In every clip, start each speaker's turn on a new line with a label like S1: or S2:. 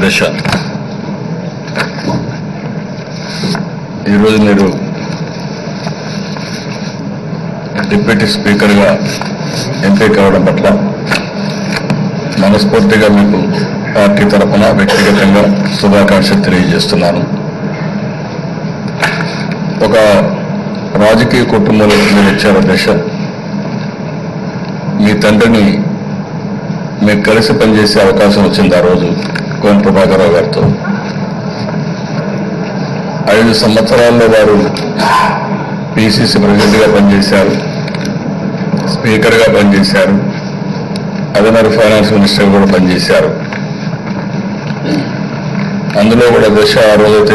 S1: దశ ఈరోజు మీరు డిప్యూటీ స్పీకర్గా ఎంపీ కావడం పట్ల మనస్ఫూర్తిగా మీకు పార్టీ తరఫున వ్యక్తిగతంగా శుభాకాంక్షలు తెలియజేస్తున్నాను ఒక రాజకీయ కుటుంబంలో మీరు వచ్చారు దశ మీ తండ్రిని మీకు కలిసి పనిచేసే అవకాశం వచ్చింది ఆ రోజు కోన ప్రభాకరరావు గారితో ఐదు సంవత్సరాల్లో వారు పిసిసి ప్రెసిడెంట్గా పనిచేశారు స్పీకర్గా పనిచేశారు అదనపు ఫైనాన్స్ మినిస్టర్ కూడా పనిచేశారు అందులో కూడా దశ ఆ రోజైతే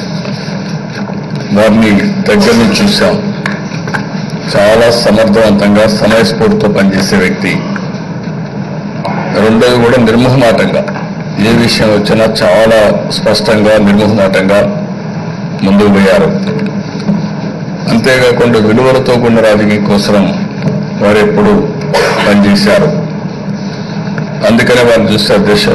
S1: వారిని దగ్గర నుంచి చూశాం చాలా సమర్థవంతంగా సమయస్ఫూర్తితో పనిచేసే వ్యక్తి రెండోది కూడా నిర్మోహమాటంగా ఏ విషయం వచ్చినా చాలా స్పష్టంగా నిర్మోహమాటంగా ముందుకు పోయారు అంతేకాకుండా విలువలతో కూడిన రాజకీయం కోసం వారు ఎప్పుడు పనిచేశారు అందుకనే వారిని చూస్తే అధ్యక్షం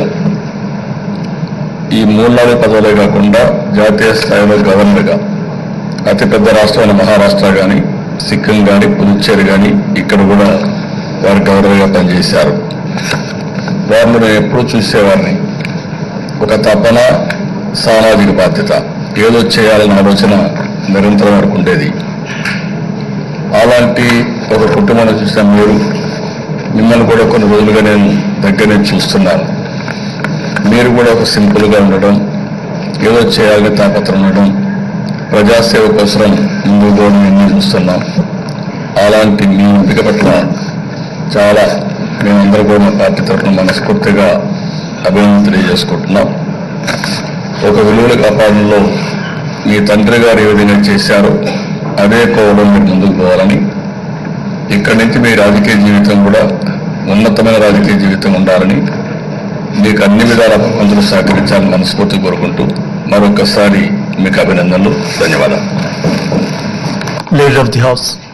S1: ఈ మూడు నాలుగు పదవులే కాకుండా జాతీయ స్థాయిలో గవర్నర్గా అతిపెద్ద రాష్ట్రమైన మహారాష్ట్ర కానీ సిక్కిం కానీ పుదుచ్చేరి కానీ ఇక్కడ కూడా వారు గవర్నర్గా పనిచేశారు వారిని నేను ఎప్పుడూ చూసేవాడిని ఒక తపన సామాజిక బాధ్యత ఏదో చేయాలన్న ఆలోచన నిరంతరం వరకు ఉండేది అలాంటి ఒక కుటుంబాన్ని చూసిన మీరు మిమ్మల్ని కూడా కొన్ని రోజులుగా నేను దగ్గర నుంచి చూస్తున్నాను మీరు కూడా ఒక సింపుల్గా ఉండడం ఏదో చేయాలని తాపత్రం ఉండడం ప్రజాసేవ కోసం ముందు పోవడం ఎన్ని చూస్తున్నాం అలాంటి మీ ఎంపిక పట్ల చాలా మేమందరూ కూడా మా పార్టీ తరఫున మనస్ఫూర్తిగా అభినందన తెలియజేసుకుంటున్నాం ఒక విలువలు కాపాడంలో మీ తండ్రి గారు ఏ విధంగా చేశారో అదే కోవలో మీరు ముందుకు పోవాలని ఇక్కడి నుంచి మీ రాజకీయ జీవితం కూడా ఉన్నతమైన రాజకీయ జీవితం ఉండాలని మీకు అన్ని విధాల భగవంతులు సహకరించాలని మనస్ఫూర్తి కోరుకుంటూ మరొకసారి మీకు అభినందనలు ధన్యవాదాలు
S2: Leader of the House.